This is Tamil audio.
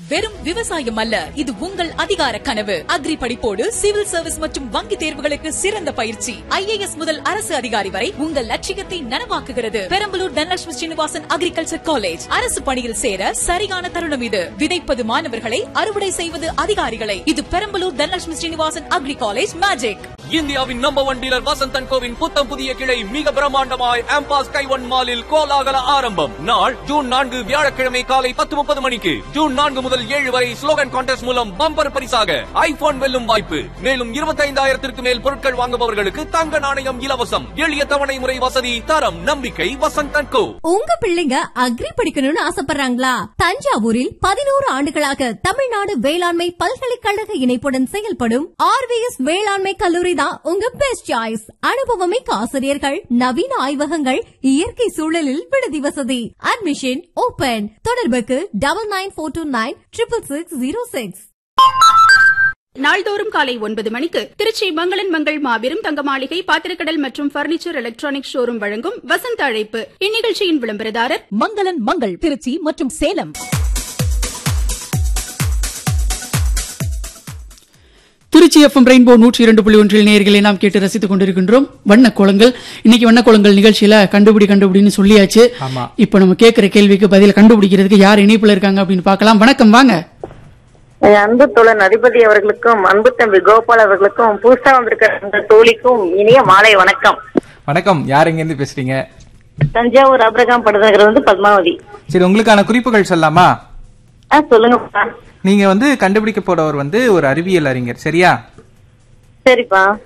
வெறும் விவசாயம் அல்ல இது உங்கள் அதிகார கனவு அக்ரி படிப்போடு சிவில் சர்வீஸ் மற்றும் வங்கி தேர்வுகளுக்கு சிறந்த பயிற்சி ஐஏஎஸ் முதல் அரசு அதிகாரி வரை உங்கள் லட்சியத்தை நனவாக்குகிறது பெரம்பலூர் தனலட்சுமி ஸ்ரீனிவாசன் அக்ரிகல்ச்சர் காலேஜ் அரசு பணியில் சேர சரியான தருணம் இது விதைப்பது மாணவர்களை அறுவடை செய்வது அதிகாரிகளை இது Perambalur Dhanalakshmi Srinivasan agri college magic இந்தியாவின் நம்பர் ஒன் டீலர் வசந்தன் கோவின் புத்தம் புதிய கிளை மிக பிரம்மாண்டமாய் ஆம்பாஸ் கைவன் மாலில் கோலாகல ஆரம்பம் நாள் ஜூன் நான்கு வியாழக்கிழமை காலை பத்து முப்பது மணிக்கு ஜூன் நான்கு முதல் ஏழு வரை ஸ்லோகன் கான்டெஸ்ட் மூலம் பம்பர் பரிசாக ஐபோன் வெல்லும் வாய்ப்பு மேலும் இருபத்தைந்தாயிரத்திற்கு மேல் பொருட்கள் வாங்குபவர்களுக்கு தங்க நாணயம் இலவசம் எளிய தவணை முறை வசதி தரம் நம்பிக்கை வசந்தன் கோ உங்க பிள்ளைங்க அக்ரி படிக்கணும்னு ஆசைப்படுறாங்களா தஞ்சாவூரில் பதினோரு ஆண்டுகளாக தமிழ்நாடு வேளாண்மை பல்கலைக்கழக இணைப்புடன் செயல்படும் ஆர்விஎஸ் வேளாண்மை கல்லூரி தான் உங்க பெஸ்ட் சாய்ஸ் அனுபவமிக்க ஆசிரியர்கள் நவீன ஆய்வகங்கள் இயற்கை சூழலில் விடுதி வசதி அட்மிஷன் ஓபன் தொடர்புக்கு double nine four two nine triple six zero six நாள்தோறும் காலை ஒன்பது மணிக்கு திருச்சி மங்களன் மங்கள் மாபெரும் தங்க மாளிகை பாத்திரக்கடல் மற்றும் பர்னிச்சர் எலக்ட்ரானிக் ஷோரூம் வழங்கும் வசந்த அழைப்பு இந்நிகழ்ச்சியின் விளம்பரதாரர் மங்களன் மங்கள் திருச்சி மற்றும் சேலம் திருச்சி எஃப்எம் ரெயின்போ நூற்றி இரண்டு புள்ளி ஒன்றில் நேர்களை நாம் கேட்டு ரசித்துக் கொண்டிருக்கின்றோம் வண்ண கோலங்கள் இன்னைக்கு வண்ண கோலங்கள் நிகழ்ச்சியில கண்டுபிடி கண்டுபிடின்னு சொல்லியாச்சு ஆமா. இப்ப நம்ம கேட்கிற கேள்விக்கு பதில் கண்டுபிடிக்கிறதுக்கு யார் இணைப்புல இருக்காங்க அப்படின்னு பார்க்கலாம் வணக்கம் வாங்க என் அன்பு தோழன் அதிபதி அவர்களுக்கும் அன்பு தம்பி கோபால் அவர்களுக்கும் புதுசா வந்திருக்கிற அந்த தோழிக்கும் இனிய மாலை வணக்கம் வணக்கம் யார் எங்க இருந்து பேசுறீங்க தஞ்சாவூர் அபிரகாம் படுநகர் வந்து பத்மாவதி சரி உங்களுக்கான குறிப்புகள் சொல்லலாமா ஆ சொல்லுங்கப்பா நீங்க வந்து கண்டுபிடிக்க போறவர் வந்து ஒரு அறிவியல் அறிஞர் சரியா சரிப்பா